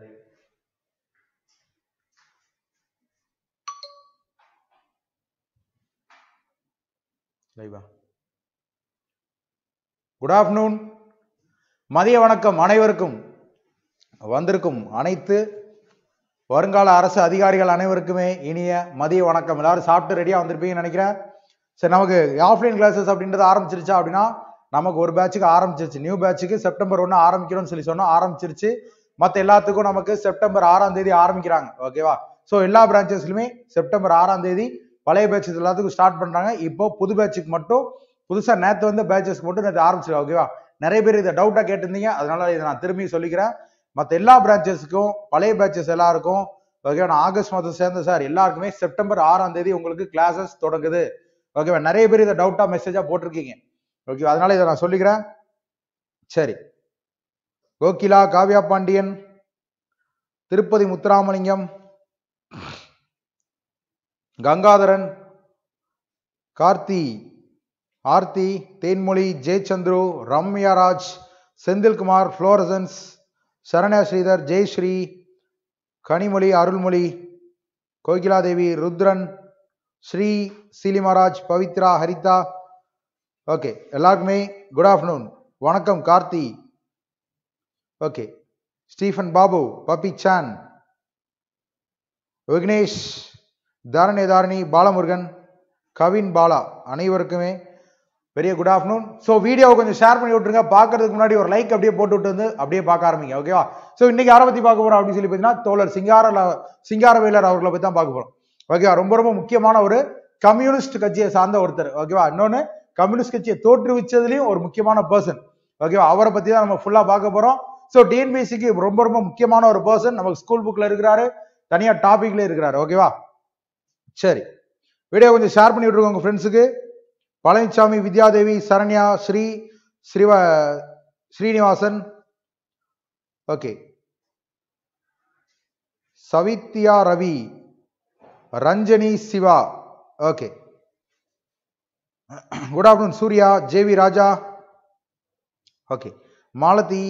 லைவா good afternoon மதிய வணக்கம் அனைவருக்கும் வந்திருக்கும் அனைத்து வருங்கால அரசு அதிகாரிகள் அனைவருக்குமே இனிய மதிய வணக்கம் எல்லாரும் சாப்பிட்டு ரெடியா வந்திருப்பீங்கன்னு நினைக்கிறேன் சரி நமக்கு ஆஃப்லைன் கிளாஸஸ் அப்படின்றது ஆரம்பிச்சிருச்சா அப்படின்னா நமக்கு ஒரு பேட்சுக்கு ஆரம்பிச்சிருச்சு நியூ பேட்சுக்கு செப்டம்பர் ஒன்று ஆரம்பிக்கிறோம்னு சொல்லி சொன்னோம் ஆரம்பிச்சிருச்சு மற்ற எல்லாத்துக்கும் நமக்கு செப்டம்பர் ஆறாம் தேதி ஆரம்பிக்கிறாங்க ஓகேவா ஸோ எல்லா பிரான்ச்சஸ்லையுமே செப்டம்பர் ஆறாம் தேதி பழைய பேட்சஸ் எல்லாத்துக்கும் ஸ்டார்ட் பண்றாங்க இப்போ புது பேட்சுக்கு மட்டும் புதுசா நேத்து வந்த பேட்சஸ்க்கு மட்டும் நேற்று ஆரம்பிச்சிருக்கோம் ஓகேவா நிறைய பேர் இதை டவுட்டா கேட்டிருந்தீங்க அதனால இதை நான் திரும்பி சொல்லிக்கிறேன் மற்ற எல்லா பிரான்ச்சஸ்க்கும் பழைய பேட்சஸ் எல்லாருக்கும் ஓகேவா நான் ஆகஸ்ட் மாதம் சேர்ந்த சார் எல்லாருக்குமே செப்டம்பர் ஆறாம் தேதி உங்களுக்கு கிளாஸஸ் தொடங்குது ஓகேவா நிறைய பேர் இதை டவுட்டா மெசேஜா போட்டிருக்கீங்க ஓகேவா அதனால இதை நான் சொல்லிக்கிறேன் சரி கோகிலா காவ்யா பாண்டியன் திருப்பதி முத்துராமலிங்கம் கங்காதரன் கார்த்தி ஆர்த்தி தேன்மொழி ஜெயச்சந்துரு ரம்யாராஜ் செந்தில்குமார் ஃப்ளோரசன்ஸ் சரண்யா ஸ்ரீதர் ஜெயஸ்ரீ கனிமொழி அருள்மொழி கோகிலாதேவி ருத்ரன் ஸ்ரீ சீலிமராஜ் பவித்ரா ஹரிதா ஓகே எல்லாருக்குமே குட் ஆஃப்டர்நூன் வணக்கம் கார்த்தி ஓகே ஸ்டீஃபன் பாபு பப்பி சான் விக்னேஷ் தாரணி தாரணி பாலமுருகன் கவின் பாலா அனைவருக்குமே பெரிய குட் ஆஃப்டர்நூன் ஸோ வீடியோவை கொஞ்சம் ஷேர் பண்ணி விட்டுருங்க பார்க்கறதுக்கு முன்னாடி ஒரு லைக் அப்படியே போட்டு விட்டு வந்து அப்படியே பார்க்க ஆரம்பிங்க ஓகேவா ஸோ இன்னைக்கு யாரை பத்தி பார்க்க போறோம் அப்படின்னு சொல்லி பார்த்தீங்கன்னா தோழர் சிங்கார சிங்காரவேலர் அவர்களை பத்தி தான் பார்க்க போறோம் ஓகேவா ரொம்ப ரொம்ப முக்கியமான ஒரு கம்யூனிஸ்ட் கட்சியை சார்ந்த ஒருத்தர் ஓகேவா இன்னொன்னு கம்யூனிஸ்ட் கட்சியை தோற்றுவிச்சதுலயும் ஒரு முக்கியமான பர்சன் ஓகேவா அவரை பத்தி தான் நம்ம ஃபுல்லா பார்க்க போறோம் ஸோ டிஎன்பிஎஸ்சிக்கு ரொம்ப ரொம்ப முக்கியமான ஒரு பர்சன் நமக்கு ஸ்கூல் புக்ல இருக்கிறாரு தனியா டாபிக்ல இருக்கிறாரு ஓகேவா சரி வீடியோ கொஞ்சம் ஷேர் பண்ணி விட்டுருங்க உங்க ஃப்ரெண்ட்ஸுக்கு பழனிசாமி வித்யாதேவி சரண்யா ஸ்ரீ ஸ்ரீவ Srinivasan okay Savithya Ravi Ranjani Siva okay good afternoon Surya JV Raja okay Malathi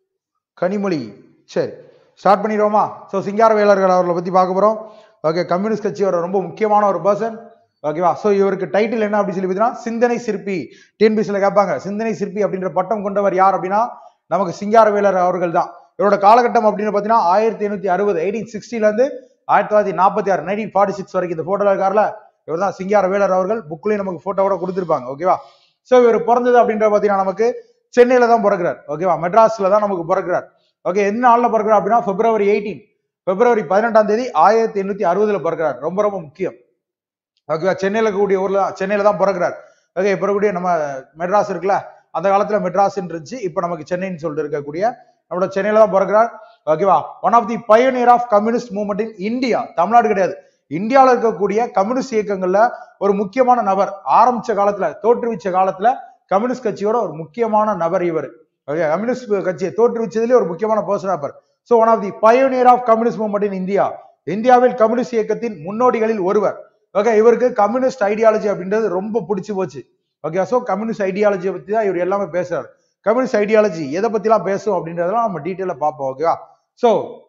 Kanimozhi சரி ஸ்டார்ட் பண்ணிடுவோமா ஸோ சிங்காரவேலர்கள் அவர்களை பற்றி பார்க்க போகிறோம் ஓகே கம்யூனிஸ்ட் கட்சியோட ரொம்ப முக்கியமான ஒரு பர்சன் ஓகேவா ஸோ இவருக்கு டைட்டில் என்ன அப்படின்னு சொல்லி பார்த்தீங்கன்னா சிந்தனை சிற்பி டிஎன்பிசியில் கேட்பாங்க சிந்தனை சிற்பி அப்படின்ற பட்டம் கொண்டவர் யார் அப்படின்னா நமக்கு சிங்காரவேலர் அவர்கள் தான் இவரோட காலகட்டம் அப்படின்னு பார்த்தீங்கன்னா ஆயிரத்தி எண்ணூத்தி அறுபது எயிட்டீன் சிக்ஸ்டிலேருந்து ஆயிரத்தி தொள்ளாயிரத்தி நாற்பத்தி ஆறு நைன்டீன் ஃபார்ட்டி சிக்ஸ் வரைக்கும் இந்த ஃபோட்டோல இருக்கார்ல இவர் தான் சிங்காரவேலர் அவர்கள் புக்லேயும் நமக்கு ஃபோட்டோவோட கொடுத்துருப்பாங்க ஓகேவா ஸோ இவர் பிறந்தது அப்படின்ற பார்த்தீங்கன்னா நமக்கு சென்னையில தான் பிறக்கிறார் ஓகேவா மெட்ராஸ்ல தான் நமக்கு பிறக்கிறார் ஓகே எந்த நாள்ல பிறக்கிறார் அப்படின்னா பிப்ரவரி எயிட்டீன் பிப்ரவரி பதினெட்டாம் தேதி ஆயிரத்தி எண்ணூத்தி அறுபதுல பிறக்கிறார் ரொம்ப ரொம்ப முக்கியம் ஓகேவா சென்னையில இருக்கக்கூடிய ஊர்ல தான் சென்னையில தான் பிறக்கிறார் ஓகே இப்போ இருக்கக்கூடிய நம்ம மெட்ராஸ் இருக்குல்ல அந்த காலத்துல மெட்ராஸ் இருந்துச்சு இப்போ நமக்கு சென்னைன்னு சொல்லிட்டு இருக்கக்கூடிய நம்மளோட சென்னையில தான் பிறக்கிறார் ஓகேவா one of the pioneer of communist movement in India Tamil Nadu கிடையாது இந்தியாவில் இருக்கக்கூடிய கம்யூனிஸ்ட் இயக்கங்கள்ல ஒரு முக்கியமான நபர் ஆரம்பிச்ச காலத்துல தோற்றுவிச்ச காலத்துல கம்யூனிஸ்ட் கட்சியோட ஒரு முக்கியமான நபர் இவர் ஓகே கம்யூனிஸ்ட் கட்சியை தோற்றுவிச்சதுலேயே ஒரு முக்கியமான பர்சன் நபர் so one of the pioneer of communist movement in India இந்தியாவில் கம்யூனிஸ்ட் இயக்கத்தின் முன்னோடிகளில் ஒருவர் ஓகே இவருக்கு கம்யூனிஸ்ட் ஐடியாலஜி அப்படின்றது ரொம்ப பிடிச்சு போச்சு ஓகே ஸோ கம்யூனிஸ்ட் ஐடியாலஜியை பத்தி தான் இவர் எல்லாமே பேசுறாரு கம்யூனிஸ்ட் ஐடியாலஜி எதை பத்திலாம் பேசும் அப்படின்றதெல்லாம் நம்ம டீட்டெயிலாக பார்ப்போம் ஓகேவா ஸோ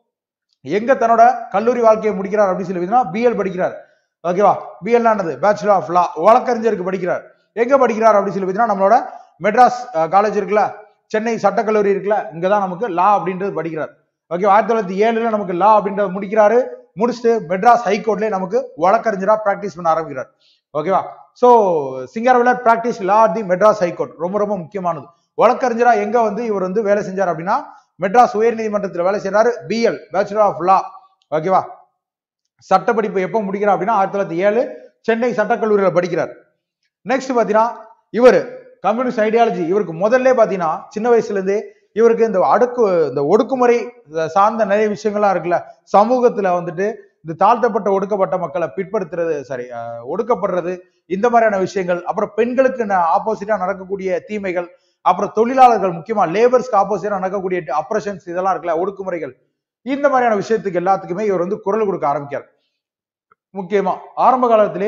எங்க தன்னோட கல்லூரி வாழ்க்கையை முடிக்கிறார் அப்படின்னு சொல்லி பிஎல் படிக்கிறார் ஓகேவா பிஎல் ஆனது பேச்சுலர் ஆஃப் லா வழக்கறிஞருக்கு படிக்கிறார் எங்க படிக்கிறார் அப்படின்னு சொல்லி பார்த்தீங்கன்னா நம்மளோட மெட்ராஸ் காலேஜ் இருக்குல்ல சென்னை சட்டக்கல்லூரி இருக்குல்ல இங்க தான் நமக்கு லா அப்படின்றது படிக்கிறார் ஓகே ஆயிரத்தி தொள்ளாயிரத்தி ஏழுல நமக்கு லா அப்படின்றத முடிக்கிறாரு முடிச்சுட்டு மெட்ராஸ் ஹைகோர்ட்லயே நமக்கு வழக்கறிஞரா பிராக்டிஸ் பண்ண ஆரம்பிக்கிறார் ஓகேவா so Singaravelar practice law the Madras high court ரொம்ப ரொம்ப முக்கியமானது வழக்கறிஞரா எங்க வந்து இவர் வந்து வேலை செஞ்சார் அப்படின்னா மெட்ராஸ் உயர் நீதிமன்றத்தில் வேலை செய்யறாரு பிஎல் பேச்சுலர் ஆஃப் லா ஓகேவா சட்டப்படிப்பு எப்போ முடிக்கிறார் அப்படின்னா ஆயிரத்தி தொள்ளாயிரத்தி ஏழு சென்னை சட்டக்கல்லூரியில படிக்கிறார் நெக்ஸ்ட் பாத்தீங்கன்னா இவர் கம்யூனிஸ்ட் ஐடியாலஜி இவருக்கு முதல்ல பாத்தீங்கன்னா சின்ன வயசுல இருந்தே இவருக்கு இந்த அடுக்கு இந்த ஒடுக்குமுறை சார்ந்த நிறைய விஷயங்கள்லாம் இருக்குல்ல சமூகத்துல வந்துட்டு இந்த தாழ்த்தப்பட்ட ஒடுக்கப்பட்ட மக்களை பிற்படுத்துறது சாரி ஒடுக்கப்படுறது இந்த மாதிரியான விஷயங்கள் அப்புறம் பெண்களுக்கு ஆப்போசிட்டா நடக்கக்கூடிய தீமைகள் அப்புறம் தொழிலாளர்கள் முக்கியமா லேபர்ஸ்க்கு ஆப்போசிட்டா நடக்கக்கூடிய அப்ரஷன்ஸ் இதெல்லாம் இருக்குல்ல ஒடுக்குமுறைகள் இந்த மாதிரியான விஷயத்துக்கு எல்லாத்துக்குமே இவர் வந்து குரல் கொடுக்க ஆரம்பிக்கார் முக்கியமா ஆரம்ப காலத்திலே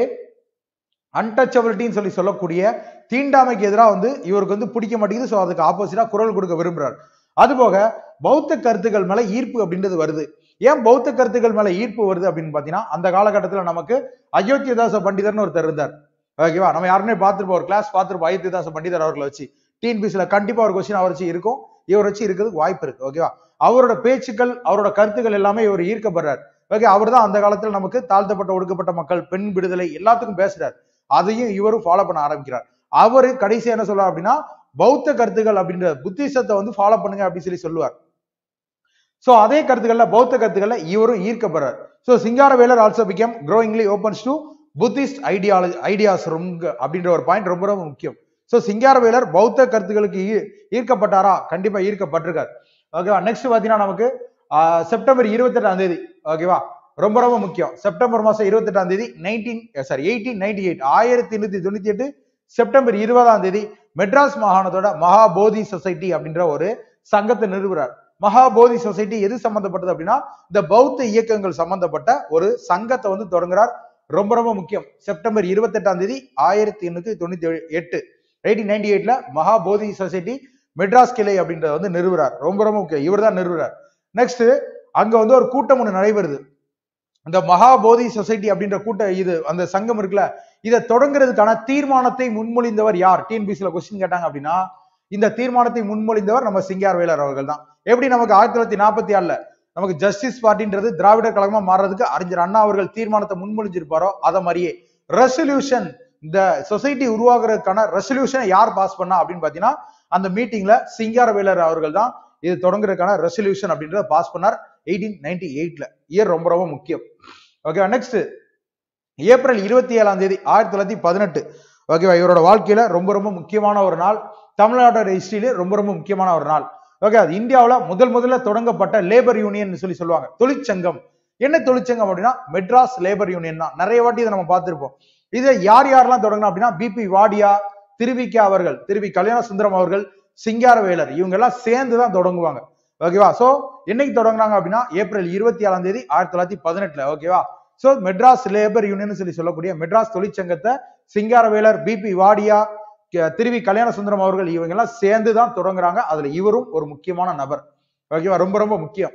அன்டச்சபிலிட்டின்னு சொல்லி சொல்லக்கூடிய தீண்டாமைக்கு எதிராக வந்து இவருக்கு வந்து பிடிக்க மாட்டேங்குது ஸோ அதுக்கு ஆப்போசிட்டா குரல் கொடுக்க விரும்புறாரு அதுபோக பௌத்த கருத்துக்கள் மேல ஈர்ப்பு அப்படின்றது வருது ஏன் பௌத்த கருத்துக்கள் மேல ஈர்ப்பு வருது அப்படின்னு பாத்தீங்கன்னா அந்த காலகட்டத்துல நமக்கு அயோத்தியதாச பண்டிதர்னு ஒருத்தர் இருந்தார் ஓகேவா நம்ம யாருமே பார்த்திருப்போம் ஒரு கிளாஸ் பார்த்திருப்போம் அயோத்தியதாச பண்டிதர் அவர்களை வச்சு டிஎன்பிசில கண்டிப்பா ஒரு கொஸ்டின் அவர் வச்சு இருக்கும் இவர் வச்சு இருக்கிறதுக்கு வாய்ப்பு இருக்கு ஓகேவா அவரோட பேச்சுக்கள் அவரோட கருத்துக்கள் எல்லாமே இவர் ஈர்க்கப்படுறார் ஓகே அவர் தான் அந்த காலத்துல நமக்கு தாழ்த்தப்பட்ட ஒடுக்கப்பட்ட மக்கள் பெண் விடுதலை எல்லாத்துக்கும் பேசுறார் அதையும் இவரும் ஃபாலோ பண்ண ஆரம்பிக்கிறார் அவரு கடைசி என்ன சொல்றார் அப்படின்னா பௌத்த கருத்துக்கள் அப்படின்ற புத்திசத்தை வந்து ஃபாலோ பண்ணுங்க அப்படின்னு சொல்லி சொல்லுவார் சோ அதே கருத்துக்கள்ல பௌத்த கருத்துக்கள்ல இவரும் ஈர்க்கப்படுறார் so Singaravelar also become growingly opens to Buddhist ideology ideas ரொம்ப அப்படின்ற ஒரு பாயிண்ட் ரொம்ப ரொம்ப முக்கியம் சோ சிங்காரவேலர் பௌத்த கருத்துக்களுக்கு ஈ- ஈர்க்கப்பட்டாரா கண்டிப்பா ஈர்க்கப்பட்டிருக்கார் ஓகேவா நெக்ஸ்ட் பாத்தீங்கன்னா நமக்கு ஆஹ், செப்டம்பர் இருபத்தி எட்டாம் தேதி ஓகேவா ரொம்ப ரொம்ப முக்கியம் செப்டம்பர் மாசம் இருபத்தி எட்டாம் தேதி nineteen sorry eighteen ninety eight ஆயிரத்தி எண்ணூத்தி தொண்ணூத்தி எட்டு செப்டம்பர் இருபதாம் தேதி மெட்ராஸ் மாகாணத்தோட மகாபோதி சொசைட்டி அப்படின்ற ஒரு சங்கத்தை நிறுவுறார் மகாபோதி சொசைட்டி எது சம்பந்தப்பட்டது அப்படின்னா இந்த பௌத்த இயக்கங்கள் சம்பந்தப்பட்ட ஒரு சங்கத்தை வந்து தொடங்குறார் ரொம்ப ரொம்ப முக்கியம் செப்டம்பர் இருபத்தி எட்டாம் தேதி ஆயிரத்தி எண்ணூத்தி தொண்ணூத்தி ஏழு எட்டு எயிட்டீன் நைன்டி எயிட்ல மகாபோதி சொசைட்டி மெட்ராஸ் கிளை அப்படின்றத வந்து நிறுவுறார் ரொம்ப ரொம்ப முக்கியம் இவர் தான் நிறுவுறார் நெக்ஸ்ட் அங்க வந்து ஒரு கூட்டம் ஒண்ணு நடைபெறுது இந்த மகாபோதி சொசைட்டி அப்படின்ற கூட்ட இது அந்த சங்கம் இருக்குல்ல இதை தொடங்குறதுக்கான தீர்மானத்தை முன்மொழிந்தவர் யார் டிஎன்பிசில கொஸ்டின் கேட்டாங்க அப்படின்னா இந்த தீர்மானத்தை முன்மொழிந்தவர் நம்ம சிங்காரவேலர் அவர்கள் தான் எப்படி நமக்கு ஆயிரத்தி தொள்ளாயிரத்தி நாற்பத்தி ஆறுல நமக்கு ஜஸ்டிஸ் பார்ட்டின்றது திராவிடர் கழகமா மாறுறதுக்கு அறிஞர் அண்ணா அவர்கள் தீர்மானத்தை முன்மொழிஞ்சிருப்பாரோ அத மாதிரியே ரெசல்யூஷன் இந்த சொசைட்டி உருவாக்குறதுக்கான ரெசல்யூஷனை யார் பாஸ் பண்ணா அப்படின்னு பாத்தீங்கன்னா அந்த மீட்டிங்ல சிங்காரவேலர் அவர்கள் தான் இது தொடங்குறதுக்கான ரெசல்யூஷன் அப்படின்றத பாஸ் பண்ணார் எயிட்டீன் நைன்டி எயிட்ல இயர் ரொம்ப ரொம்ப முக்கியம் ஓகே நெக்ஸ்ட் ஏப்ரல் இருபத்தி ஏழாம் தேதி ஆயிரத்தி தொள்ளாயிரத்தி பதினெட்டு ஓகேவா இவரோட வாழ்க்கையில ரொம்ப ரொம்ப முக்கியமான ஒரு நாள் தமிழ்நாட்டோட ஹிஸ்டரியிலே ரொம்ப ரொம்ப முக்கியமான ஒரு நாள் ஓகே அது இந்தியாவுல முதல் முதல்ல தொடங்கப்பட்ட லேபர் யூனியன் சொல்லி சொல்லுவாங்க தொழிற்சங்கம் என்ன தொழிற்சங்கம் அப்படின்னா மெட்ராஸ் லேபர் யூனியன் தான் நிறைய வாட்டி இதை நம்ம பார்த்திருப்போம் இதை யார் யாரெல்லாம் தொடங்கினா அப்படின்னா பிபி வாடியா திருவிக்கா அவர்கள் திருவி கல்யாண சுந்தரம் அவர்கள் சிங்காரவேலர் இவங்க எல்லாம் சேர்ந்து தான் தொடங்குவாங்க ஓகேவா சோ என்னைக்கு தொடங்குனாங்க அப்படின்னா ஏப்ரல் இருபத்தி ஏழாம் தேதி ஆயிரத்தி தொள்ளாயிரத்தி பதினெட்டுல ஓகேவா சோ மெட்ராஸ் லேபர் யூனியன் சொல்லி சொல்லக்கூடிய மெட்ராஸ் தொழிற்சங்கத்தை சிங்காரவேலர் பிபி வாடியா க- திருவி கல்யாண சுந்தரம் அவர்கள் இவங்க எல்லாம் சேர்ந்து தான் தொடங்குறாங்க அதுல இவரும் ஒரு முக்கியமான நபர் ஓகேவா ரொம்ப ரொம்ப முக்கியம்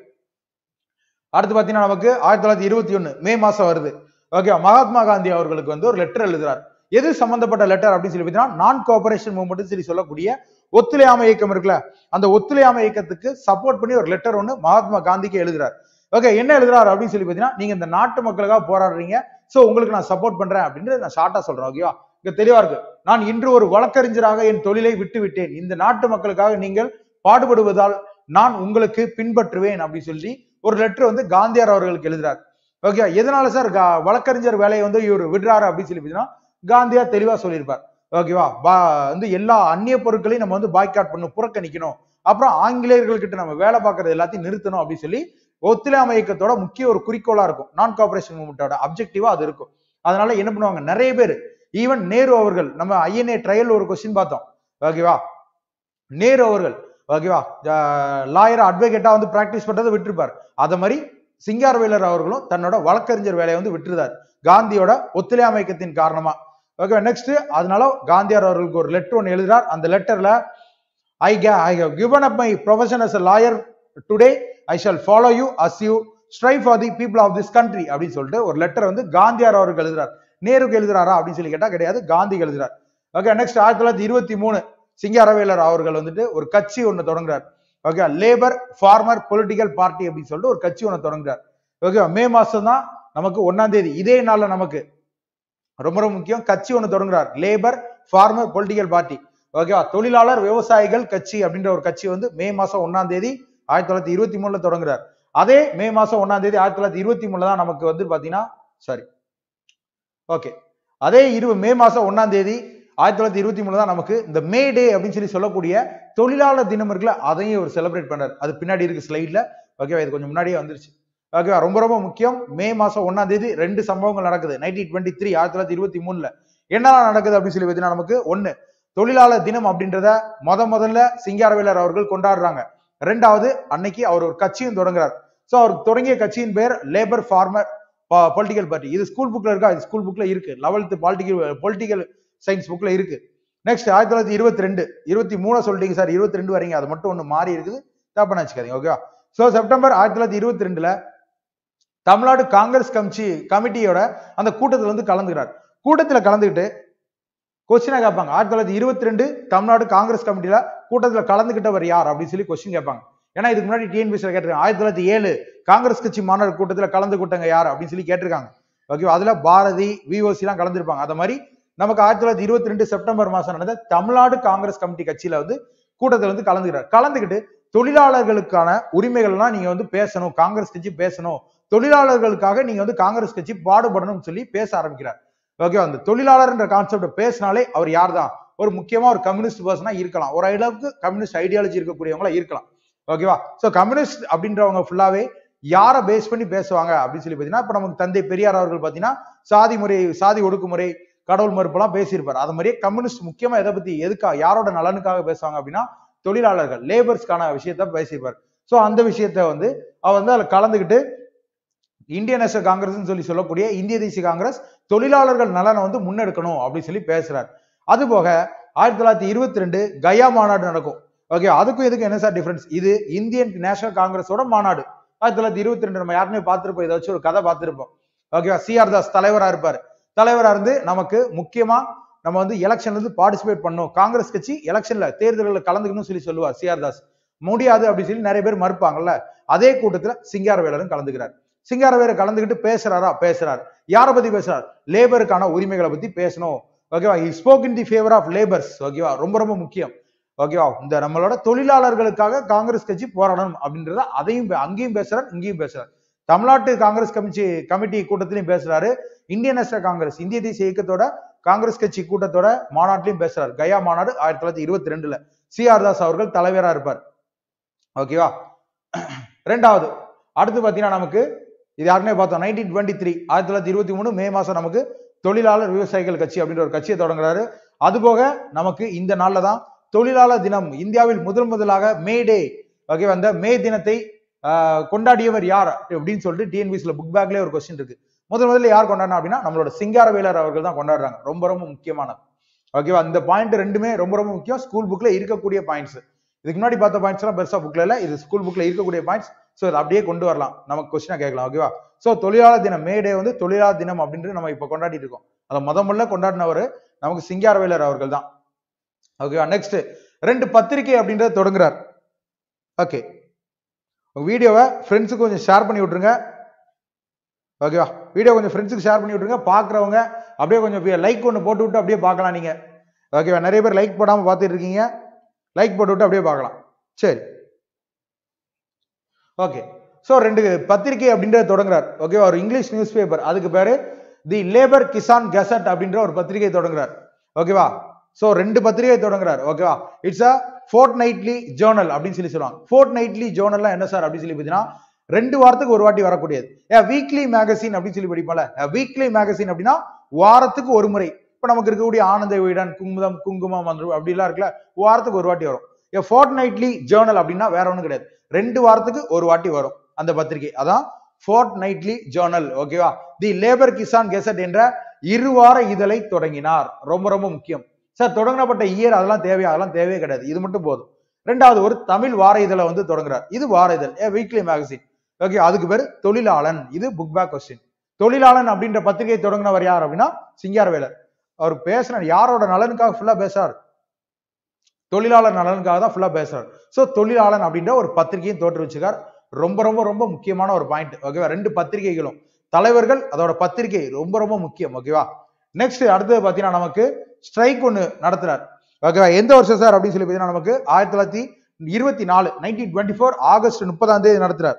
அடுத்து பாத்தீங்கன்னா நமக்கு ஆயிரத்தி தொள்ளாயிரத்தி இருபத்தி ஒண்ணு மே மாசம் வருது ஓகே மகாத்மா காந்தி அவர்களுக்கு வந்து ஒரு லெட்டர் எழுதுறார் எது சம்பந்தப்பட்ட லெட்டர் அப்படின்னு சொல்லி பார்த்தீங்கன்னா நான் கோஆபரேஷன் மூவ்மெண்ட் சொல்லி சொல்லக்கூடிய ஒத்துழையாமை இயக்கம் இருக்குல்ல அந்த ஒத்துழையாமை இயக்கத்துக்கு சப்போர்ட் பண்ணி ஒரு லெட்டர் ஒன்று மகாத்மா காந்திக்கு எழுதுறார் ஓகே என்ன எழுதுறாரு அப்படின்னு சொல்லி பார்த்தீங்கன்னா நீங்க இந்த நாட்டு மக்களுக்காக போராடுறீங்க சோ உங்களுக்கு நான் சப்போர்ட் பண்றேன் அப்படின்னு நான் ஷார்ட்டா சொல்றேன் ஓகேவா இங்க தெளிவா இருக்கு நான் இன்று ஒரு வழக்கறிஞராக என் தொழிலை விட்டு விட்டேன் இந்த நாட்டு மக்களுக்காக நீங்கள் பாடுபடுவதால் நான் உங்களுக்கு பின்பற்றுவேன் அப்படின்னு சொல்லி ஒரு லெட்டர் வந்து காந்தியார் அவர்களுக்கு எழுதுறார் ஓகே எதனால சார் கா- வழக்கறிஞர் வேலையை வந்து இவர் விடுறாரு அப்படின்னு சொல்லி பார்த்தீங்கன்னா காந்தியார் தெளிவா சொல்லியிருப்பார் ஓகேவா பா வந்து எல்லா அந்நிய பொருட்களையும் நம்ம வந்து பாய்காட் பண்ணணும் புறக்கணிக்கணும் அப்புறம் ஆங்கிலேயர்கள்கிட்ட நம்ம வேலை பார்க்கறது எல்லாத்தையும் நிறுத்தணும் அப்படின்னு சொல்லி ஒத்துழையாமை இயக்கத்தோட முக்கிய ஒரு குறிக்கோளா இருக்கும் நான் கோஆபரேஷன் மூவ்மெண்டோட அப்ஜெக்டிவா அது இருக்கும் அதனால என்ன பண்ணுவாங்க நிறைய பேர் ஈவன் நேரு அவர்கள் நம்ம ஐஎன்ஏ ட்ரையல் ஒரு கொஸ்டின் பார்த்தோம் ஓகேவா நேரு அவர்கள் ஓகேவா லாயர் அட்வொகேட்டா வந்து பிராக்டிஸ் பண்றதை விட்டுருப்பார் அத மாதிரி சிங்காரவேலர் அவர்களும் தன்னோட வழக்கறிஞர் வேலையை வந்து விட்டுருந்தார் காந்தியோட ஒத்துழையாமை இயக்கத்தின் காரணமா ஓகே நெக்ஸ்ட் அதனால காந்தியார் அவர்களுக்கு ஒரு லெட்டர் ஒன்று எழுதுறார் அந்த லெட்டர்ல I I have given up my profession as a lawyer today i shall follow you as you strive for the people of this country அப்படின்னு சொல்லிட்டு ஒரு லெட்டர் வந்து காந்தியார் அவருக்கு எழுதுறார் நேருக்கு எழுதுறாரா அப்படின்னு சொல்லி கேட்டா கிடையாது காந்தி எழுதுறார் ஓகே நெக்ஸ்ட் ஆயிரத்தி தொள்ளாயிரத்தி இருபத்தி மூணு சிங்காரவேலர் அவர்கள் வந்துட்டு ஒரு கட்சி ஒன்று தொடங்குறார் okay labour farmer political party அப்படின்னு சொல்லிட்டு ஒரு கட்சி ஒன்று தொடங்குறார் ஓகே மே மாசம் தான் நமக்கு ஒன்னாம் தேதி இதே நாள்ல நமக்கு ரொம்ப ரொம்ப முக்கியம் கட்சி ஒன்று தொடங்குறார் லேபர் ஃபார்மர் பொலிட்டிக்கல் பார்ட்டி ஓகேவா தொழிலாளர் விவசாயிகள் கட்சி அப்படின்ற ஒரு கட்சி வந்து மே மாசம் ஒன்னாம் தேதி ஆயிரத்தி தொள்ளாயிரத்தி இருபத்தி மூணுல தொடங்குறார் அதே மே மாசம் ஒன்னாம் தேதி ஆயிரத்தி தொள்ளாயிரத்தி இருபத்தி மூணுல தான் நமக்கு வந்து பாத்தீங்கன்னா சாரி ஓகே அதே இரு மே மாசம் ஒன்னாம் தேதி ஆயிரத்தி தொள்ளாயிரத்தி இருபத்தி மூணுல தான் நமக்கு இந்த மே டே அப்படின்னு சொல்லி சொல்லக்கூடிய தொழிலாளர் தினம் இருக்குல்ல அதையும் ஒரு செலிப்ரேட் பண்றாரு அது பின்னாடி இருக்கு ஸ்லைட்ல ஓகேவா இது கொஞ்சம் முன்னாடியே வந்துருச்சு ஓகேவா ரொம்ப ரொம்ப முக்கியம் மே மாசம் ஒன்னாம் தேதி ரெண்டு சம்பவங்கள் நடக்குது நைன்டீன் டுவெண்ட்டி த்ரீ ஆயிரத்தி தொள்ளாயிரத்தி இருபத்தி மூணுல என்னெல்லாம் நடக்குது அப்படின்னு சொல்லி பார்த்தீங்கன்னா நமக்கு ஒண்ணு தொழிலாளர் தினம் அப்படின்றத முத முதல்ல சிங்காரவேலர் அவர்கள் கொண்டாடுறாங்க ரெண்டாவது அன்னைக்கு அவர் ஒரு கட்சியும் தொடங்குறார் சோ அவர் தொடங்கிய கட்சியின் பேர் லேபர் ஃபார்மர் பொலிட்டிக்கல் பார்ட்டி இது ஸ்கூல் புக்ல இருக்கா இது ஸ்கூல் புக்ல இருக்கு லெவல்த் பாலிட்டிக்கல் பொலிட்டிக்கல் சயின்ஸ் புக்ல இருக்கு நெக்ஸ்ட் ஆயிரத்தி தொள்ளாயிரத்தி இருபத்தி ரெண்டு இருபத்தி மூணு சொல்லிட்டீங்க சார் இருபத்தி ரெண்டு வரீங்க அது மட்டும் ஒண்ணு மாறி இருக்குது தப்பா நினைச்சுக்காதீங்க ஓகேவா சோ செப்டம்பர் ஆயிரத்தி தொள்ளாயிரத்தி இருபத்தி ரெண்டுல தமிழ்நாடு காங்கிரஸ் கமிட்டி கமிட்டியோட அந்த கூட்டத்துல வந்து கலந்துக்கிறார் கூட்டத்துல கலந்துக்கிட்டு கொஸ்டினா கேட்பாங்க ஆயிரத்தி தொள்ளாயிரத்தி இருபத்தி ரெண்டு தமிழ்நாடு காங்கிரஸ் கமிட்டியில கூட்டத்துல கலந்துகிட்டவர் யார் அப்படின்னு சொல்லி கொஸ்டின் கேட்பாங்க ஏன்னா இதுக்கு முன்னாடி டிஎன்பிசியில் கேட்டிருக்காங்க ஆயிரத்தி தொள்ளாயிரத்தி ஏழு காங்கிரஸ் கட்சி மாநாடு கூட்டத்துல கலந்து கூட்டங்க யார் அப்படின்னு சொல்லி கேட்டிருக்காங்க ஓகேவா அதுல பாரதி விஓசி எல்லாம் கலந்துருப்பாங்க அந்த மாதிரி நமக்கு ஆயிரத்தி தொள்ளாயிரத்தி இருபத்தி ரெண்டு செப்டம்பர் மாசம் நடந்த தமிழ்நாடு காங்கிரஸ் கமிட்டி கட்சியில வந்து கூட்டத்தில் வந்து கலந்துக்கிறார் கலந்துக்கிட்டு தொழிலாளர்களுக்கான உரிமைகள்லாம் நீங்க வந்து பேசணும் காங்கிரஸ் கட்சி பேசணும் தொழிலாளர்களுக்காக நீங்க வந்து காங்கிரஸ் கட்சி பாடுபடணும்னு சொல்லி பேச ஆரம்பிக்கிறார் ஓகேவா அந்த தொழிலாளர்ன்ற கான்செப்ட் பேசினாலே அவர் யார் தான் ஒரு முக்கியமா ஒரு கம்யூனிஸ்ட் பர்சனா இருக்கலாம் ஒரு அளவுக்கு கம்யூனிஸ்ட் ஐடியாலஜி இருக்கக்கூடியவங்களா இருக்கலாம் ஓகேவா சோ கம்யூனிஸ்ட் அப்படின்றவங்க ஃபுல்லாவே யாரை பேஸ் பண்ணி பேசுவாங்க அப்படின்னு சொல்லி பாத்தீங்கன்னா இப்ப நமக்கு தந்தை பெரியார் அவர்கள் பாத்தீங்கன்னா சாதி முறை சாதி ஒடுக்குமுறை கடவுள் மறுப்பெல்லாம் பேசியிருப்பார் அது மாதிரியே கம்யூனிஸ்ட் முக்கியமா எதை பத்தி எதுக்கா யாரோட நலனுக்காக பேசுவாங்க அப்படின்னா தொழிலாளர்கள் லேபர்ஸ்க்கான விஷயத்த பேசியிருப்பார் சோ அந்த விஷயத்த வந்து அவர் வந்து அதுல கலந்துக்கிட்டு இந்தியன் நேஷனல் காங்கிரஸ் சொல்லி சொல்லக்கூடிய இந்திய தேசிய காங்கிரஸ் தொழிலாளர்கள் நலனை வந்து முன்னெடுக்கணும் அப்படின்னு சொல்லி பேசுறார் அது போக ஆயிரத்தி தொள்ளாயிரத்தி இருபத்தி ரெண்டு கயா மாநாடு நடக்கும் ஓகே அதுக்கும் இதுக்கும் என்ன சார் டிஃபரன்ஸ் இது இந்தியன் நேஷனல் காங்கிரஸோட மாநாடு ஆயிரத்தி தொள்ளாயிரத்தி இருபத்தி ரெண்டு நம்ம யாருமே பார்த்திருப்போம் இதை வச்சு ஒரு கதை பார்த்திருப்போம் ஓகேவா சிஆர் தாஸ் தலைவரா இருப்பாரு தலைவரா இருந்து நமக்கு முக்கியமா நம்ம வந்து எலெக்ஷன்ல இருந்து பார்ட்டிசிபேட் பண்ணணும் காங்கிரஸ் கட்சி எலெக்ஷன்ல தேர்தல்களில் கலந்துக்கணும்னு சொல்லி சொல்லுவார் சிஆர் தாஸ் முடியாது அப்படின்னு சொல்லி நிறைய பேர் மறுப்பாங்கல்ல அதே கூட்டத்துல சிங்காரவேலரும் கலந்துக்கிறார் சிங்காரவேலர் கலந்துக்கிட்டு பேசுறாரா பேசுறார் யாரை பத்தி பேசுறார் லேபருக்கான உரிமைகளை பத்தி பேசணும் ஓகேவா he spoke in the favour of labours ஓகேவா ரொம்ப ரொம்ப முக்கியம் ஓகேவா இந்த நம்மளோட தொழிலாளர்களுக்காக காங்கிரஸ் கட்சி போராடணும் அப்படின்றத அதையும் பே- அங்கேயும் பேசுறார் இங்கேயும் பேசுறார் தமிழ்நாட்டு காங்கிரஸ் கமிட்டி கமிட்டி கூட்டத்திலையும் பேசுறாரு இந்தியன் நேஷனல் காங்கிரஸ் இந்திய தேசிய இயக்கத்தோட காங்கிரஸ் கட்சி கூட்டத்தோட மாநாட்டிலையும் பேசுறாரு கயா மாநாடு ஆயிரத்தி தொள்ளாயிரத்தி இருபத்தி ரெண்டுல சி ஆர் தாஸ் அவர்கள் தலைவரா இருப்பார் ஓகேவா ரெண்டாவது அடுத்து பாத்தீங்கன்னா நமக்கு இது யாருமே பார்த்தோம் நைன்டீன் டுவெண்ட்டி த்ரீ ஆயிரத்தி தொள்ளாயிரத்தி இருபத்தி மூணு மே மாசம் நமக்கு தொழிலாளர் விவசாயிகள் கட்சி அப்படின்ற ஒரு கட்சியை தொடங்குறாரு அது போக நமக்கு இந்த நாள்ல தான் தொழிலாளர் தினம் இந்தியாவில் முதல் முதலாக மே டே ஓகே அந்த மே தினத்தை ஆஹ், கொண்டாடியவர் யார் அப்படின்னு சொல்லிட்டு டிஎன்பிசில புக் பேக்லயே ஒரு கொஸ்டின் இருக்கு முதல் முதல்ல யார் கொண்டாடினா அப்படின்னா நம்மளோட சிங்காரவேலர் அவர்கள் தான் கொண்டாடுறாங்க ரொம்ப ரொம்ப முக்கியமானது ஓகேவா இந்த பாயிண்ட் ரெண்டுமே ரொம்ப ரொம்ப முக்கியம் ஸ்கூல் புக்ல இருக்கக்கூடிய பாயிண்ட்ஸ் இதுக்கு முன்னாடி பார்த்த பாயிண்ட்ஸ் எல்லாம் பெருசா புக்ல இல்ல இது ஸ்கூல் புக்ல இருக்கக்கூடிய பாயிண்ட்ஸ் சோ இதை அப்படியே கொண்டு வரலாம் நமக்கு கொஸ்டினா கேட்கலாம் ஓகேவா சோ தொழிலாளர் தினம் மே டே வந்து தொழிலாளர் தினம் அப்படின்ட்டு நம்ம இப்ப கொண்டாடிட்டு இருக்கோம் அதை முத முதல்ல கொண்டாடினவர் நமக்கு சிங்காரவேலர் அவர்கள் தான் ஓகேவா நெக்ஸ்ட் ரெண்டு பத்திரிகை அப்படின்றத தொடங்குறார் ஓகே வீடியோவை ஃப்ரெண்ட்ஸுக்கு கொஞ்சம் ஷேர் பண்ணி விட்டுருங்க ஓகேவா வீடியோ கொஞ்சம் ஃப்ரெண்ட்ஸுக்கு ஷேர் பண்ணி விட்டுருங்க பார்க்குறவங்க அப்படியே கொஞ்சம் லைக் ஒன்று போட்டு விட்டு அப்படியே பார்க்கலாம் நீங்க ஓகேவா நிறைய பேர் லைக் போடாமல் பார்த்துட்டு இருக்கீங்க லைக் போட்டு விட்டு அப்படியே பார்க்கலாம் சரி ஓகே ஸோ ரெண்டு பத்திரிகை அப்படின்றத தொடங்குறார் ஓகேவா ஒரு இங்கிலீஷ் நியூஸ் பேப்பர் அதுக்கு பேரு தி லேபர் கிசான் கெசட் அப்படின்ற ஒரு பத்திரிகை தொடங்குறார் ஓகேவா சோ ரெண்டு பத்திரிகை தொடங்குறார் ஓகேவா it's a fortnightly journal அப்படின்னு சொல்லி சொல்லுவாங்க ஃபோர்ட் நைட்லி ஜேர்னல்லாம் என்ன சார் அப்படின்னு சொல்லி பார்த்தீங்கன்னா ரெண்டு வாரத்துக்கு ஒரு வாட்டி வரக்கூடியது வீக்லி மேகசின் அப்படின்னு சொல்லி படிப்போம்ல வீக்லி மேகசின் அப்படின்னா வாரத்துக்கு ஒரு முறை இப்ப நமக்கு இருக்கக்கூடிய ஆனந்த வீடன் குங்குமம் குங்குமம் அந்த அப்படிலாம் இருக்குல்ல வாரத்துக்கு ஒரு வாட்டி வரும் ஃபோர்ட் நைட்லி ஜேர்னல் அப்படின்னா வேற ஒண்ணும் கிடையாது ரெண்டு வாரத்துக்கு ஒரு வாட்டி வரும் அந்த பத்திரிகை அதான் ஃபோர்ட் நைட்லி ஜேர்னல் ஓகேவா தி லேபர் கிசான் கெசட் என்ற இருவார இதழை தொடங்கினார் ரொம்ப ரொம்ப முக்கியம் சார் தொடங்கப்பட்ட இயர் அதெல்லாம் தேவையா அதெல்லாம் தேவையே கிடையாது இது மட்டும் போதும் ரெண்டாவது ஒரு தமிழ் வார இதழை வந்து தொடங்குறார் இது வார இதழ் ஏ வீக்லி மேகசின் ஓகே அதுக்கு பேர் தொழிலாளன் இது புக் பேக் கொஸ்டின் தொழிலாளன் அப்படின்ற பத்திரிகை தொடங்கினவர் யார் அப்படின்னா சிங்காரவேலர் அவர் பேசுற யாரோட நலனுக்காக ஃபுல்லா பேசுறார் தொழிலாளர் நலனுக்காக தான் ஃபுல்லா பேசுறார் சோ தொழிலாளன் அப்படின்ற ஒரு பத்திரிகையும் தோற்றுவிச்சுக்கார் ரொம்ப ரொம்ப ரொம்ப முக்கியமான ஒரு பாயிண்ட் ஓகேவா ரெண்டு பத்திரிகைகளும் தலைவர்கள் அதோட பத்திரிகை ரொம்ப ரொம்ப முக்கியம் ஓகேவா நெக்ஸ்ட் அடுத்தது பாத்தீங்கன்னா நமக்கு ஸ்ட்ரைக் ஒன்னு நடத்துறார் ஓகேவா எந்த வருஷம் சார் அப்படின்னு சொல்லி பாத்தீங்கன்னா நமக்கு ஆயிரத்தி தொள்ளாயிரத்தி இருபத்தி நாலு நைன்டீன் டுவெண்ட்டி ஃபோர் ஆகஸ்ட் முப்பதாம் தேதி நடத்துறார்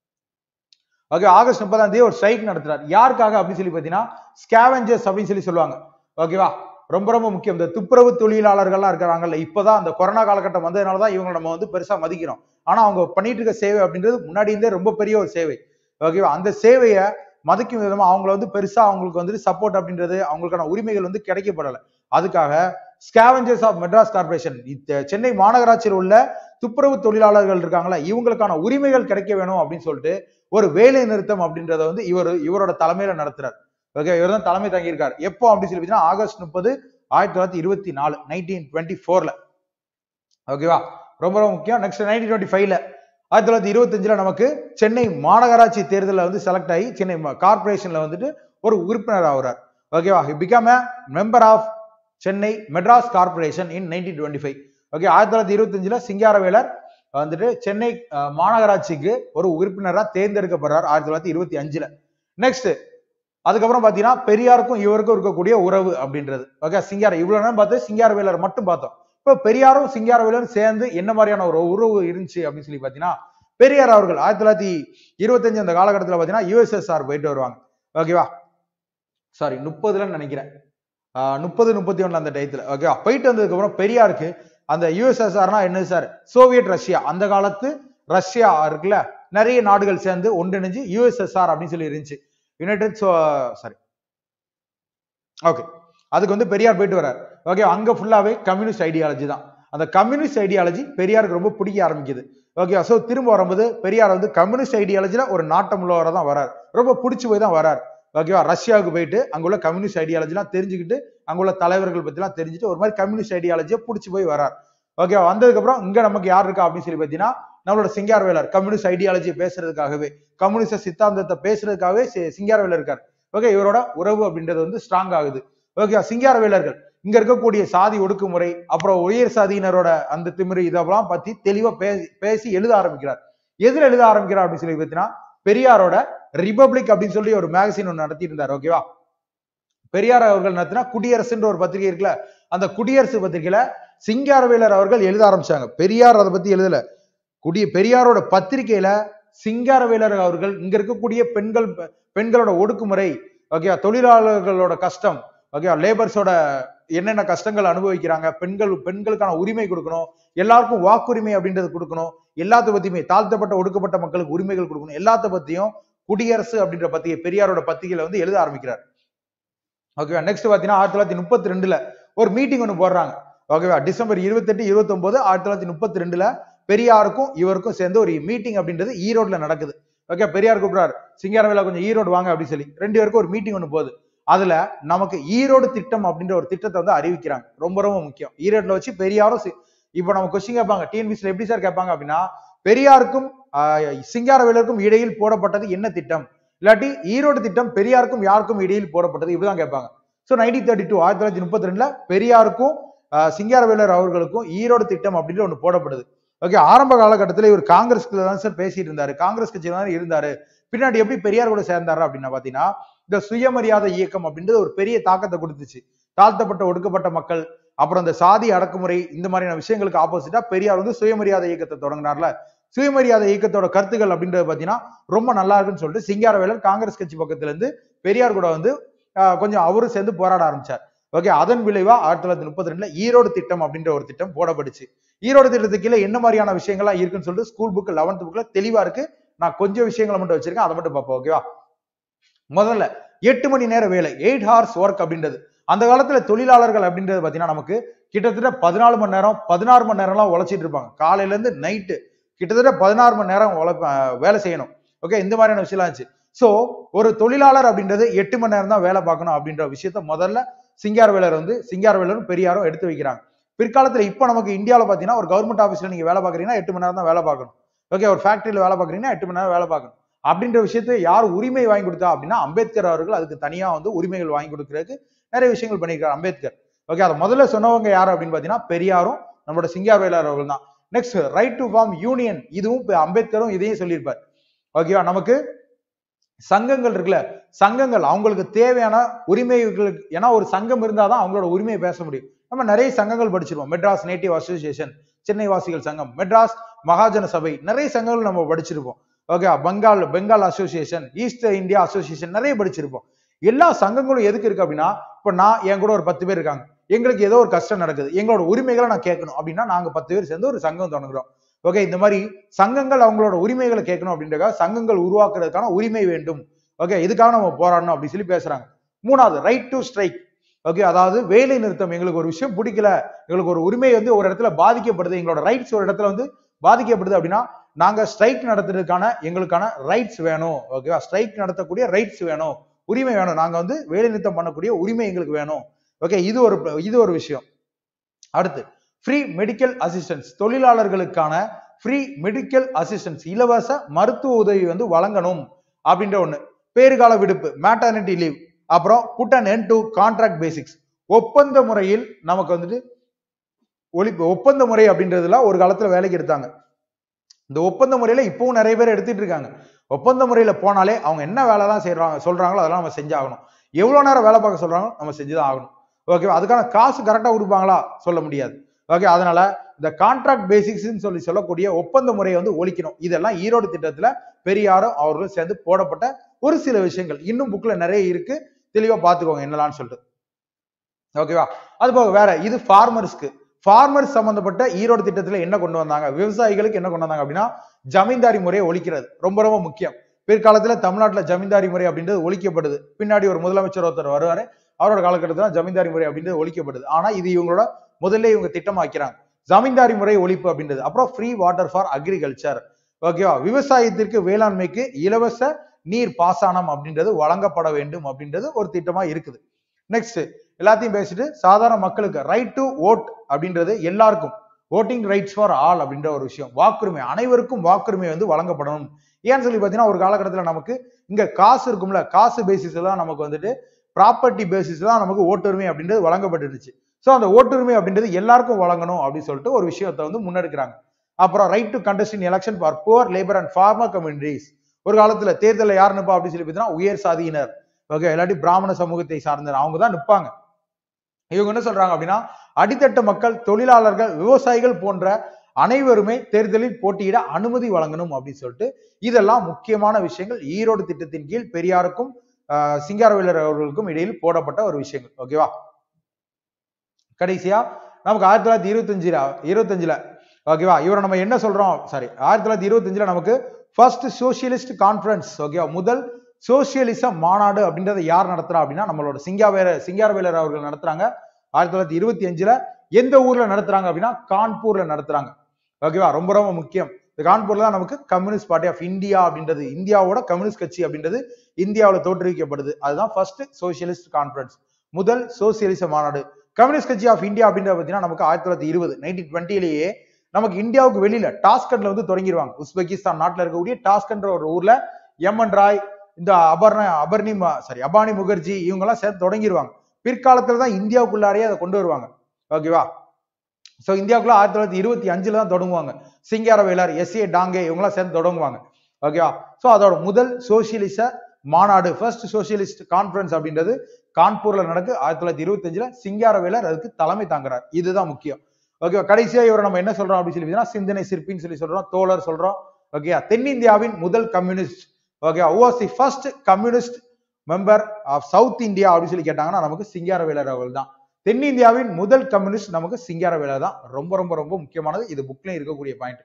ஓகே ஆகஸ்ட் முப்பதாம் தேதி ஒரு ஸ்ட்ரைக் நடத்துறார் யாருக்காக அப்படின்னு சொல்லி பாத்தீங்கன்னா ஸ்கேவெஞ்சர்ஸ் அப்படின்னு சொல்லி சொல்லுவாங்க ஓகேவா ரொம்ப ரொம்ப முக்கியம் இந்த துப்புரவு தொழிலாளர்கள்லாம் இருக்கிறாங்கல்ல இப்பதான் அந்த கொரோனா காலகட்டம் வந்ததுனால தான் இவங்க நம்ம வந்து பெருசா மதிக்கிறோம் ஆனா அவங்க பண்ணிட்டு இருக்க சேவை அப்படின்றது முன்னாடி இருந்தே ரொம்ப பெரிய ஒரு சேவை ஓகேவா அந்த சேவையை மதிக்கும் விதமா அவங்கள வந்து பெருசா அவங்களுக்கு வந்து சப்போர்ட் அப்படின்றது அவங்களுக்கான உரிமைகள் வந்து கிடைக்கப்படல அதுக்காக scavengers of Madras corporation Chennai மாநகராட்சியில் உள்ள துப்புரவு தொழிலாளர்கள் இருக்காங்களா இவங்களுக்கான உரிமைகள் கிடைக்க வேணும் அப்படின்னு சொல்லிட்டு ஒரு வேலை நிறுத்தம் அப்படின்றத வந்து இவர் இவரோட தலைமையில நடத்துறார் ஓகே இவர் தான் தலைமை தங்கியிருக்கார் எப்போ அப்படின்னு சொல்லி பார்த்தீங்கன்னா ஆகஸ்ட் முப்பது ஆயிரத்தி தொள்ளாயிரத்தி இருபத்தி நாலு நைன்டீன் டுவெண்ட்டி ஃபோர்ல ஓகேவா ரொம்ப ரொம்ப முக்கியம் நெக்ஸ்ட் நைன்டீன் டுவெண்ட்டி ஃபைவ்ல ஆயிரத்தி தொள்ளாயிரத்தி இருபத்தஞ்சுல நமக்கு சென்னை மாநகராட்சி தேர்தலில் வந்து செலக்ட் ஆகி சென்னை கார்பரேஷன்ல வந்துட்டு ஒரு உறுப்பினர் ஆகுறார் ஓகேவா become a member of Chennai Madras corporation in nineteen twenty five okay ஆயிரத்தி தொள்ளாயிரத்தி இருபத்தஞ்சுல சிங்காரவேலர் வந்துட்டு சென்னை அஹ், மாநகராட்சிக்கு ஒரு உறுப்பினரா தேர்ந்தெடுக்கப்படுறார் ஆயிரத்தி தொள்ளாயிரத்தி இருபத்தி அஞ்சுல நெக்ஸ்ட் அதுக்கப்புறம் பாத்தீங்கன்னா பெரியாருக்கும் இவருக்கும் இருக்கக்கூடிய உறவு அப்படின்றது ஓகே சிங்கார இவ்வளவு நேரம் பார்த்து சிங்காரவேலர் மட்டும் பார்த்தோம் இப்போ பெரியாரும் சிங்காரவேலரும் சேர்ந்து என்ன மாதிரியான ஒரு உறவு இருந்துச்சு அப்படின்னு சொல்லி பாத்தீங்கன்னா பெரியார் அவர்கள் ஆயிரத்தி தொள்ளாயிரத்தி இருபத்தஞ்சு அந்த காலகட்டத்தில் பாத்தீங்கன்னா யுஎஸ்எஸ்ஆர் போயிட்டு வருவாங்க ஓகேவா சாரி முப்பதுல நினைக்கிறேன் முப்பது முப்பத்தி ஒண்ணு அந்த டயத்துல ஓகேவா போயிட்டு வந்ததுக்கு அப்புறம் பெரியாருக்கு அந்த யுஎஸ்எஸ்ஆர்னா என்னது சார் சோவியட் ரஷ்யா அந்த காலத்து ரஷ்யா இருக்குல்ல நிறைய நாடுகள் சேர்ந்து ஒன்றிணைஞ்சு யுஎஸ்எஸ்ஆர் அப்படின்னு சொல்லி இருந்துச்சு யுனைடெட் சாரி ஓகே அதுக்கு வந்து பெரியார் போயிட்டு வர்றார் ஓகே அங்க ஃபுல்லாவே கம்யூனிஸ்ட் ஐடியாலஜி தான் அந்த கம்யூனிஸ்ட் ஐடியாலஜி பெரியாருக்கு ரொம்ப பிடிக்க ஆரம்பிக்குது ஓகே ஸோ திரும்ப வரும்போது பெரியார் வந்து கம்யூனிஸ்ட் ஐடியாலஜில ஒரு நாட்டம் உள்ளவரை தான் வரார் ரொம்ப பிடிச்சி போய் தான் வரார் ஓகேவா ரஷ்யாவுக்கு போயிட்டு அங்குள்ள கம்யூனிஸ்ட் ஐடியாலஜிலாம் தெரிஞ்சுக்கிட்டு அங்குள்ள தலைவர்கள் பத்திலாம் தெரிஞ்சுட்டு ஒரு மாதிரி கம்யூனிஸ்ட் ஐடியாலஜியை பிடிச்சி போய் வரார் ஓகே வந்ததுக்கு அப்புறம் இங்க நமக்கு யார் இருக்கா அப்படின்னு சொல்லி பார்த்தீங்கன்னா நம்மளோட சிங்காரவேலர் கம்யூனிஸ்ட் ஐடியாலஜியை பேசுறதுக்காகவே கம்யூனிஸ்ட் சித்தாந்தத்தை பேசுறதுக்காகவே சி- சிங்காரவேலர் இருக்கார் ஓகே இவரோட உறவு அப்படின்றது வந்து ஸ்ட்ராங் ஆகுது ஓகே சிங்காரவேலர்கள் இங்க இருக்கக்கூடிய சாதி ஒடுக்குமுறை அப்புறம் உயர் சாதியினரோட அந்த திமிரு இதெல்லாம் பத்தி தெளிவா பேசி பேசி எழுத ஆரம்பிக்கிறார் எதுல எழுத ஆரம்பிக்கிறார் அப்படின்னு சொல்லி பார்த்தீங்கன்னா பெரியாரோட ரிபப்ளிக் அப்படின்னு சொல்லி ஒரு மேகசின் ஒன்று நடத்திட்டு இருந்தார் ஓகேவா பெரியார் அவர்கள் நடத்தினா குடியரசுன்ற ஒரு பத்திரிகை இருக்குல்ல அந்த குடியரசு பத்திரிகையில சிங்காரவேலர் அவர்கள் எழுத ஆரம்பிச்சாங்க பெரியார் அதை பத்தி எழுதல குடிய பெரியாரோட பத்திரிகையில சிங்காரவேலர் அவர்கள் இங்க இருக்கக்கூடிய பெண்கள் பெண்களோட ஒடுக்குமுறை ஓகே தொழிலாளர்களோட கஷ்டம் ஓகே லேபர்ஸோட என்னென்ன கஷ்டங்கள் அனுபவிக்கிறாங்க பெண்கள் பெண்களுக்கான உரிமை கொடுக்கணும் எல்லாருக்கும் வாக்குரிமை அப்படின்றது கொடுக்கணும் எல்லாத்த பத்தியுமே தாழ்த்தப்பட்ட ஒடுக்கப்பட்ட மக்களுக்கு உரிமைகள் கொடுக்கணும் எல்லாத்த பத்தியும் குடியரசு அப்படின்ற பத்திரிகை பெரியாரோட பத்திரிகையில வந்து எழுத ஆரம்பிக்கிறார் ஓகேவா நெக்ஸ்ட் பாத்தீங்கன்னா ஆயிரத்தி தொள்ளாயிரத்தி முப்பத்தி ரெண்டுல ஒரு மீட்டிங் ஒன்று போடுறாங்க ஓகேவா டிசம்பர் இருபத்தெட்டு இருபத்தொன்பது ஆயிரத்தி தொள்ளாயிரத்தி முப்பத்தி ரெண்டுல பெரியாருக்கும் இவருக்கும் சேர்ந்து ஒரு மீட்டிங் அப்படின்றது ஈரோட்ல நடக்குது ஓகே பெரியார் கூப்பிடுறாரு சிங்காரவேலா கொஞ்சம் ஈரோடு வாங்க அப்படின்னு சொல்லி ரெண்டு பேருக்கும் ஒரு மீட்டிங் ஒன்று போகுது அதுல நமக்கு ஈரோடு திட்டம் அப்படின்ற ஒரு திட்டத்தை வந்து அறிவிக்கிறாங்க ரொம்ப ரொம்ப முக்கியம் ஈரோட்ல வச்சு பெரியாரும் சி- இப்போ நம்ம கொஸ்டின் கேட்பாங்க டிஎன்பிசில எப்படி சார் கேட்பாங்க அப்படின்னா பெரியாருக்கும் ஆஹ், சிங்காரவேலருக்கும் இடையில் போடப்பட்டது என்ன திட்டம் இல்லாட்டி ஈரோடு திட்டம் பெரியாருக்கும் யாருக்கும் இடையில் போடப்பட்டது இப்படிதான் கேட்பாங்க ஸோ நைன்டீன் தேர்ட்டி டூ ஆயிரத்தி தொள்ளாயிரத்தி முப்பத்தி ரெண்டுல பெரியாருக்கும் ஆஹ், சிங்காரவேலர் அவர்களுக்கும் ஈரோடு திட்டம் அப்படின்னு ஒன்று போடப்படுது ஓகே ஆரம்ப காலகட்டத்தில் இவர் காங்கிரஸ்ல தான் சார் பேசிட்டு இருந்தாரு காங்கிரஸ் கட்சியில தான் இருந்தாரு பின்னாடி எப்படி பெரியார் கூட சேர்ந்தாரு அப்படின்னா பாத்தீங்கன்னா இந்த சுயமரியாதை இயக்கம் அப்படின்றது ஒரு பெரிய தாக்கத்தை கொடுத்துச்சு தாழ்த்தப்பட்ட ஒடுக்கப்பட்ட மக்கள் அப்புறம் இந்த சாதி அடக்குமுறை இந்த மாதிரியான விஷயங்களுக்கு ஆப்போசிட்டா பெரியார் வந்து சுயமரியாதை இயக்கத்தை தொடங்கினார்ல சுயமரியாதை இயக்கத்தோட கருத்துக்கள் அப்படின்றது பாத்தீங்கன்னா ரொம்ப நல்லா இருக்குன்னு சொல்லிட்டு சிங்காரவேலர் காங்கிரஸ் கட்சி பக்கத்துல இருந்து பெரியார் கூட வந்து ஆஹ், கொஞ்சம் அவரும் சேர்ந்து போராட ஆரம்பிச்சார் ஓகே அதன் விளைவா ஆயிரத்தி தொள்ளாயிரத்தி முப்பத்தி ரெண்டுல ஈரோடு திட்டம் அப்படின்ற ஒரு திட்டம் போடப்பட்டுச்சு ஈரோடு திட்டத்துக்கு கீழே என்ன மாதிரியான விஷயங்கள்லாம் இருக்குன்னு சொல்லிட்டு ஸ்கூல் புக் லெவன்த் புக்ல தெளிவா இருக்கு நான் கொஞ்சம் விஷயங்களை மட்டும் வச்சிருக்கேன் அதை மட்டும் பார்ப்போம் ஓகேவா முதல்ல எட்டு மணி நேர வேலை எயிட் ஹவர்ஸ் ஒர்க் அப்படின்றது அந்த காலத்துல தொழிலாளர்கள் அப்படின்றது பாத்தீங்கன்னா நமக்கு கிட்டத்தட்ட பதினாலு மணி நேரம் பதினாறு மணி நேரம்லாம் உழைச்சிட்டு இருப்பாங்க காலையில இருந்து நைட்டு கிட்டத்தட்ட பதினாறு மணி நேரம் உழைப்ப அஹ் வேலை செய்யணும் ஓகே இந்த மாதிரியான விஷயம்லாம் இருந்துச்சு சோ ஒரு தொழிலாளர் அப்படின்றது எட்டு மணி நேரம் தான் வேலை பார்க்கணும் அப்படின்ற விஷயத்த முதல்ல சிங்காரவேலர் வந்து சிங்காரவேலரும் பெரியாரும் எடுத்து வைக்கிறாங்க பிற்காலத்துல இப்ப நமக்கு இந்தியாவில பாத்தீங்கன்னா ஒரு கவர்மெண்ட் ஆஃபீஸ்ல நீங்க வேலை பார்க்கறீங்கன்னா எட்டு மணி நேரம் தான் வேலை பார்க்கணும் ஓகே ஒரு ஃபேக்டரியில வேலை பார்க்கறீங்கன்னா எட்டு மணி நேரம் வேலை பார்க்கணும் அப்படின்ற விஷயத்தை யார் உரிமை வாங்கி கொடுத்தா அப்படின்னா அம்பேத்கர் அவர்கள் அதுக்கு தனியா வந்து உரிமைகள் வாங்கி கொடுக்கறதுக்கு நிறைய விஷயங்கள் பண்ணியிருக்காரு அம்பேத்கர் ஓகே அதை முதல்ல சொன்னவங்க யார் அப்படின்னு பாத்தீங்கன்னா பெரியாரும் நம்மளோட சிங்காரவேலர் அவர்கள் தான் next right to form union இதுவும் இப்ப அம்பேத்கரும் இதையும் சொல்லியிருப்பார் ஓகேவா நமக்கு சங்கங்கள் இருக்குல்ல சங்கங்கள் அவங்களுக்கு தேவையான உரிமைகளுக்கு ஏன்னா ஒரு சங்கம் இருந்தாதான் அவங்களோட உரிமையை பேச முடியும் நம்ம நிறைய சங்கங்கள் படிச்சிருப்போம் மெட்ராஸ் நேட்டிவ் அசோசியேஷன் சென்னை வாசிகள் சங்கம் மெட்ராஸ் மகாஜன சபை நிறைய சங்கங்கள் நம்ம படிச்சிருப்போம் okay Bengal Bengal association East India association நிறைய படிச்சிருப்போம் எல்லா சங்கங்களும் எதுக்கு இருக்கு அப்படின்னா இப்ப நான் என் கூட ஒரு பத்து பேர் இருக்காங்க எங்களுக்கு ஏதோ ஒரு கஷ்டம் நடக்குது எங்களோட உரிமைகளை நான் கேட்கணும் அப்படின்னா நாங்க பத்து பேர் சேர்ந்து ஒரு சங்கம் தொடங்குறோம் ஓகே இந்த மாதிரி சங்கங்கள் அவங்களோட உரிமைகளை கேட்கணும் அப்படின்றக்காக சங்கங்கள் உருவாக்குறதுக்கான உரிமை வேண்டும் ஓகே இதுக்காக நம்ம போராடணும் அப்படின்னு சொல்லி பேசுறாங்க மூணாவது ரைட் டு ஸ்ட்ரைக் ஓகே அதாவது வேலை நிறுத்தம் எங்களுக்கு ஒரு விஷயம் பிடிக்கல எங்களுக்கு ஒரு உரிமை வந்து ஒரு இடத்துல பாதிக்கப்படுது எங்களோட ரைட்ஸ் ஒரு இடத்துல வந்து பாதிக்கப்படுது அப்படின்னா நாங்க ஸ்ட்ரைக் நடத்துறதுக்கான எங்களுக்கான ரைட்ஸ் வேணும் ஓகேவா ஸ்ட்ரைக் நடத்தக்கூடிய ரைட்ஸ் வேணும் உரிமை வேணும் நாங்க வந்து வேலை நிறுத்தம் பண்ணக்கூடிய உரிமை எங்களுக்கு வேணும் ஓகே இது ஒரு இது ஒரு விஷயம் அடுத்து ஃப்ரீ மெடிக்கல் அசிஸ்டன்ஸ் தொழிலாளர்களுக்கான ஃப்ரீ மெடிக்கல் அசிஸ்டன்ஸ் இலவச மருத்துவ உதவி வந்து வழங்கணும் அப்படின்ற ஒண்ணு பேறுகால விடுப்பு மேட்டர்னிட்டி லீவ் அப்புறம் put and end to contract basics ஒப்பந்த முறையில் நமக்கு வந்துட்டு ஒளி ஒப்பந்த முறை அப்படின்றதுல ஒரு காலத்துல வேலைக்கு எடுத்தாங்க இந்த ஒப்பந்த முறையில இப்பவும் நிறைய பேர் எடுத்துட்டு இருக்காங்க ஒப்பந்த முறையில போனாலே அவங்க என்ன வேலைலாம் செய்யறாங்க சொல்றாங்களோ அதெல்லாம் நம்ம செஞ்சாகணும் எவ்வளவு நேரம் வேலை பார்க்க சொல்றாங்களோ நம்ம செஞ்சுதான் ஆகணும் ஓகேவா அதுக்கான காசு கரெக்டா கொடுப்பாங்களா சொல்ல முடியாது ஓகே அதனால இந்த கான்ட்ராக்ட் பேசிக்ஸ்னு சொல்லி சொல்லக்கூடிய ஒப்பந்த முறையை வந்து ஒழிக்கணும் இதெல்லாம் ஈரோடு திட்டத்துல பெரியாரும் அவர்களும் சேர்ந்து போடப்பட்ட ஒரு சில விஷயங்கள் இன்னும் புக்ல நிறைய இருக்கு தெளிவா பாத்துக்கோங்க என்னலாம்னு சொல்லிட்டு ஓகேவா அது போக வேற இது ஃபார்மர்ஸ்க்கு ஃபார்மர்ஸ் சம்பந்தப்பட்ட ஈரோடு திட்டத்துல என்ன கொண்டு வந்தாங்க விவசாயிகளுக்கு என்ன கொண்டு வந்தாங்க அப்படின்னா ஜமீன்தாரி முறையை ஒழிக்கிறது ரொம்ப ரொம்ப முக்கியம் பிற்காலத்துல தமிழ்நாட்டுல ஜமீன்தாரி முறை அப்படின்றது ஒழிக்கப்படுது பின்னாடி ஒரு முதலமைச்சர் ஒருத்தர் வருவாரு அவரோட காலகட்டத்தில் ஜமீன்தாரி முறை அப்படின்றது ஒழிக்கப்படுது ஆனா இது இவங்களோட முதல்ல இவங்க திட்டமா வைக்கிறாங்க ஜமீன்தாரி முறை ஒழிப்பு அப்படின்றது அப்புறம் ஃப்ரீ வாட்டர் ஃபார் அக்ரிகல்ச்சர் ஓகேவா விவசாயத்திற்கு வேளாண்மைக்கு இலவச நீர் பாசனம் அப்படின்றது வழங்கப்பட வேண்டும் அப்படின்றது ஒரு திட்டமா இருக்குது நெக்ஸ்ட் எல்லாத்தையும் பேசிட்டு சாதாரண மக்களுக்கு ரைட் டு ஓட் அப்படின்றது எல்லாருக்கும் ஓட்டிங் ரைட்ஸ் ஃபார் ஆல் அப்படின்ற ஒரு விஷயம் வாக்குரிமை அனைவருக்கும் வாக்குரிமை வந்து வழங்கப்படணும் ஏன்னு சொல்லி பார்த்தீங்கன்னா ஒரு காலகட்டத்தில் நமக்கு இங்க காசு இருக்கும்ல காசு பேசிஸ்ல தான் நமக்கு வந்துட்டு ப்ராப்பர்ட்டி பேசிஸ்ல தான் நமக்கு ஓட்டுரிமை அப்படின்றது வழங்கப்பட்டுருச்சு ஸோ அந்த ஓட்டுரிமை அப்படின்றது எல்லாருக்கும் வழங்கணும் அப்படின்னு சொல்லிட்டு ஒரு விஷயத்தை வந்து முன்னெடுக்கிறாங்க அப்புறம் right to contest in election for poor labour and farmer communities ஒரு காலத்துல தேர்தலில் யார் நிப்பா அப்படின்னு சொல்லி பார்த்தீங்கன்னா உயர் சாதியினர் ஓகே இல்லாட்டி பிராமண சமூகத்தை சார்ந்தனர் அவங்க தான் நிற்பாங்க இவங்க என்ன சொல்றாங்க அப்படின்னா அடித்தட்டு மக்கள் தொழிலாளர்கள் விவசாயிகள் போன்ற அனைவருமே தேர்தலில் போட்டியிட அனுமதி வழங்கணும் அப்படின்னு சொல்லிட்டு இதெல்லாம் முக்கியமான விஷயங்கள் ஈரோடு திட்டத்தின் கீழ் பெரியாருக்கும் ஆஹ், சிங்காரவேலர் அவர்களுக்கும் இடையில் போடப்பட்ட ஒரு விஷயங்கள் ஓகேவா கடைசியா நமக்கு ஆயிரத்தி தொள்ளாயிரத்தி இருபத்தஞ்சுல இருபத்தஞ்சுல ஓகேவா இவரை நம்ம என்ன சொல்றோம் சாரி ஆயிரத்தி தொள்ளாயிரத்தி இருபத்தஞ்சுல நமக்கு ஃபர்ஸ்ட் சோசியலிஸ்ட் கான்ஃபரன்ஸ் ஓகேவா முதல் சோசியலிச மாநாடு அப்படின்றத யார் நடத்துறா அப்படின்னா நம்மளோட சிங்காவேல சிங்காரவேலர் அவர்கள் நடத்துறாங்க ஆயிரத்தி தொள்ளாயிரத்தி இருபத்தி அஞ்சுல எந்த ஊர்ல நடத்துறாங்க அப்படின்னா கான்பூர்ல நடத்துறாங்க ஓகேவா ரொம்ப ரொம்ப முக்கியம் இந்த கான்பூர்ல தான் நமக்கு கம்யூனிஸ்ட் பார்ட்டி ஆஃப் இந்தியா அப்படின்றது இந்தியாவோட கம்யூனிஸ்ட் கட்சி அப்படின்றது இந்தியாவில் தோற்றுவிக்கப்படுது அதுதான் ஃபர்ஸ்ட் சோசியலிஸ்ட் கான்ஃபரன்ஸ் முதல் சோசியலிச மாநாடு கம்யூனிஸ்ட் கட்சி ஆஃப் இந்தியா அப்படின்றத பார்த்தீங்கன்னா நமக்கு ஆயிரத்தி தொள்ளாயிரத்தி இருபது நைன்டீன் டுவெண்ட்டிலேயே நமக்கு இந்தியாவுக்கு வெளியில டாஸ்கட்ல வந்து தொடங்கிடுவாங்க உஸ்பெகிஸ்தான் நாட்டுல இருக்கக்கூடிய டாஸ்கன்ற ஒரு ஊர்ல எம்என் ராய் இந்த அபர்ண அபர்ணி சாரி அபானி முகர்ஜி இவங்க எல்லாம் சேர்த்து தொடங்கிடுவாங்க பிற்காலத்துல தான் இந்தியாவுக்குள்ளாரையே அதை கொண்டு வருவாங்க ஓகேவா சோ இந்தியாவுக்குள்ள ஆயிரத்தி தொள்ளாயிரத்தி இருபத்தி அஞ்சுல தான் தொடங்குவாங்க சிங்காரவேலர் எஸ் ஏ டாங்கே இவங்கெல்லாம் சேர்ந்து தொடங்குவாங்க ஓகேவா சோ அதோட முதல் சோசியலிச மாநாடு ஃபர்ஸ்ட் சோசியலிஸ்ட் கான்ஃபரன்ஸ் அப்படின்றது கான்பூர்ல நடக்கு ஆயிரத்தி தொள்ளாயிரத்தி இருபத்தி அஞ்சுல சிங்காரவேலர் அதுக்கு தலைமை தாங்குறார் இதுதான் முக்கியம் ஓகேவா கடைசியா இவரை நம்ம என்ன சொல்றோம் அப்படின்னு சொல்லி பார்த்தீங்கன்னா சிந்தனை சிற்பின்னு சொல்லி சொல்றோம் தோழர் சொல்றோம் ஓகேயா தென்னிந்தியாவின் முதல் communist okay was the first communist member of South India அப்படின்னு சொல்லி கேட்டாங்கன்னா நமக்கு சிங்காரவேலர் அவர்கள் தான் தென்னிந்தியாவின் முதல் கம்யூனிஸ்ட் நமக்கு சிங்காரவேலர் தான் ரொம்ப ரொம்ப ரொம்ப முக்கியமானது இது புக்லயும் இருக்கக்கூடிய பாயிண்ட்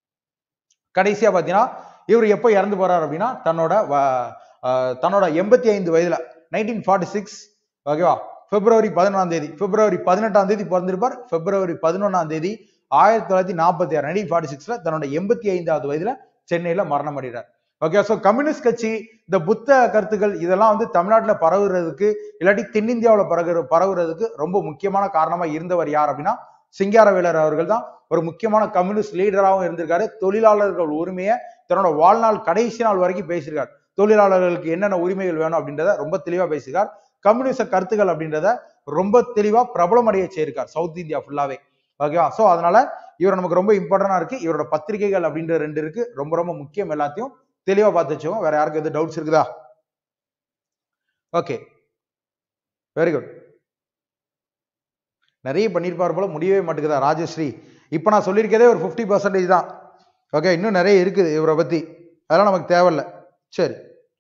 கடைசியா பாத்தீங்கன்னா இவர் எப்போ இறந்து போறார் அப்படின்னா தன்னோட வ- ஆஹ் தன்னோட எண்பத்தி ஐந்து வயதுல நைன்டீன் ஃபார்ட்டி சிக்ஸ் ஓகேவா பிப்ரவரி பதினொன்றாம் தேதி பிப்ரவரி பதினெட்டாம் தேதி பிறந்திருப்பார் பிப்ரவரி பதினொன்றாம் தேதி ஆயிரத்தி தொள்ளாயிரத்தி நாற்பத்தி ஆறு நைன்டீன் ஃபார்ட்டி சிக்ஸ்ல தன்னோட எண்பத்தி ஐந்தாவது வயதுல சென்னையில மரணம் அடைகிறார் ஓகே சோ கம்யூனிஸ்ட் கட்சி இந்த புத்த கருத்துக்கள் இதெல்லாம் வந்து தமிழ்நாட்டுல பரவுறதுக்கு இல்லாட்டி தென்னிந்தியாவுல பரவுற பரவுறதுக்கு ரொம்ப முக்கியமான காரணமா இருந்தவர் யார் அப்படின்னா சிங்காரவேலர் அவர்கள் தான் ஒரு முக்கியமான கம்யூனிஸ்ட் லீடராகவும் இருந்திருக்காரு தொழிலாளர்கள் உரிமையை தன்னோட வாழ்நாள் கடைசி நாள் வரைக்கும் பேசியிருக்கார் தொழிலாளர்களுக்கு என்னென்ன உரிமைகள் வேணும் அப்படின்றத ரொம்ப தெளிவா பேசியிருக்கார் கம்யூனிச கருத்துக்கள் அப்படின்றத ரொம்ப தெளிவா பிரபலமடைய செய்திருக்கார் சவுத் இந்தியா ஃபுல்லாவே ஓகேவா சோ அதனால இவர் நமக்கு ரொம்ப இம்பார்ட்டன்டா இருக்கு இவரோட பத்திரிகைகள் அப்படின்ற ரெண்டு இருக்கு ரொம்ப ரொம்ப முக்கியம் எல்லாத்தையும் தெளிவா பார்த்து வச்சுக்கோங்க வேற யாருக்கு எதுவும் டவுட்ஸ் இருக்குதா ஓகே வெரி குட் நிறைய பண்ணியிருப்பார் போல முடியவே மாட்டேங்குதா ராஜஸ்ரீ இப்போ நான் சொல்லியிருக்கதே ஒரு ஃபிஃப்டி பர்சன்டேஜ் தான் ஓகே இன்னும் நிறைய இருக்குது இவரை பத்தி அதெல்லாம் நமக்கு தேவையில்ல சரி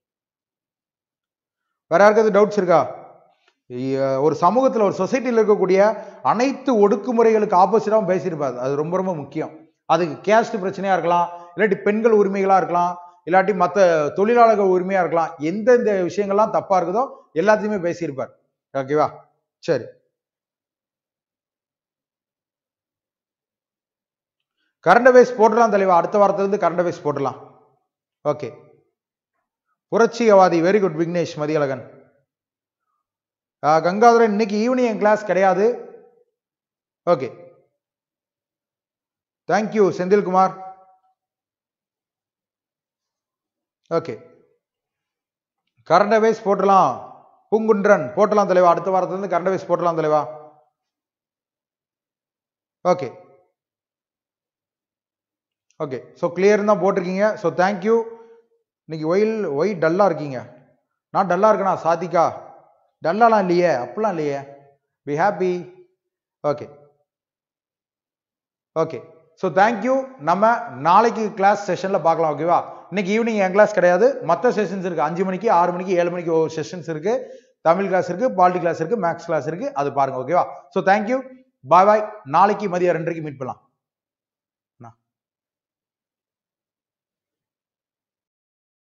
வேற யாருக்காவது டவுட்ஸ் இருக்கா இ- ஒரு சமூகத்துல ஒரு சொசைட்டில இருக்கக்கூடிய அனைத்து ஒடுக்குமுறைகளுக்கு ஆப்போசிட்டாவும் பேசியிருப்பாரு அது ரொம்ப ரொம்ப முக்கியம் அதுக்கு கேஸ்ட் பிரச்சனையா இருக்கலாம் இல்லாட்டி பெண்கள் உரிமைகளா இருக்கலாம் இல்லாட்டி மற்ற தொழிலாளர்கள் உரிமையா இருக்கலாம் எந்தெந்த விஷயங்கள்லாம் தப்பா இருக்குதோ எல்லாத்தையுமே பேசியிருப்பார் ஓகேவா சரி கரண்ட் அவேஸ் போட்டுடலாம் தலைவா அடுத்த வாரத்துல இருந்து கரண்ட் அவேஸ் போட்டுடலாம் okay புரட்சியவாதி very good Vignesh Mathiyazhagan ஆஹ் கங்காதரன் இன்னைக்கு ஈவினிங் என் கிளாஸ் கிடையாது okay thank you Senthilkumar okay current அவேஸ் போட்டலாம் பூங்குன்றன் போட்டலாம் தலைவா அடுத்த வாரத்துலேருந்து கரண்ட் அவேஸ் போட்டலாம் தலைவா ஓகே ஓகே ஸோ கிளியர் தான் போட்டிருக்கீங்க ஸோ தேங்க்யூ இன்னைக்கு ஒயில் ஒய் டல்லாக இருக்கீங்க நான் டல்லாக இருக்கேனா சாதிக்கா டல்லாலாம் இல்லையே அப்படிலாம் இல்லையே be happy okay okay so thank you நம்ம நாளைக்கு கிளாஸ் செஷனில் பார்க்கலாம் ஓகேவா இன்னைக்கு ஈவினிங் என் கிளாஸ் கிடையாது மற்ற செஷன்ஸ் இருக்குது அஞ்சு மணிக்கு ஆறு மணிக்கு ஏழு மணிக்கு ஒரு செஷன்ஸ் இருக்குது தமிழ் கிளாஸ் இருக்குது பாலிட்டி கிளாஸ் இருக்குது மேக்ஸ் கிளாஸ் இருக்குது அது பாருங்க ஓகேவா ஸோ தேங்க்யூ பாய் பாய் நாளைக்கு மதியம் ரெண்டரைக்கு மீட் பண்ணலாம்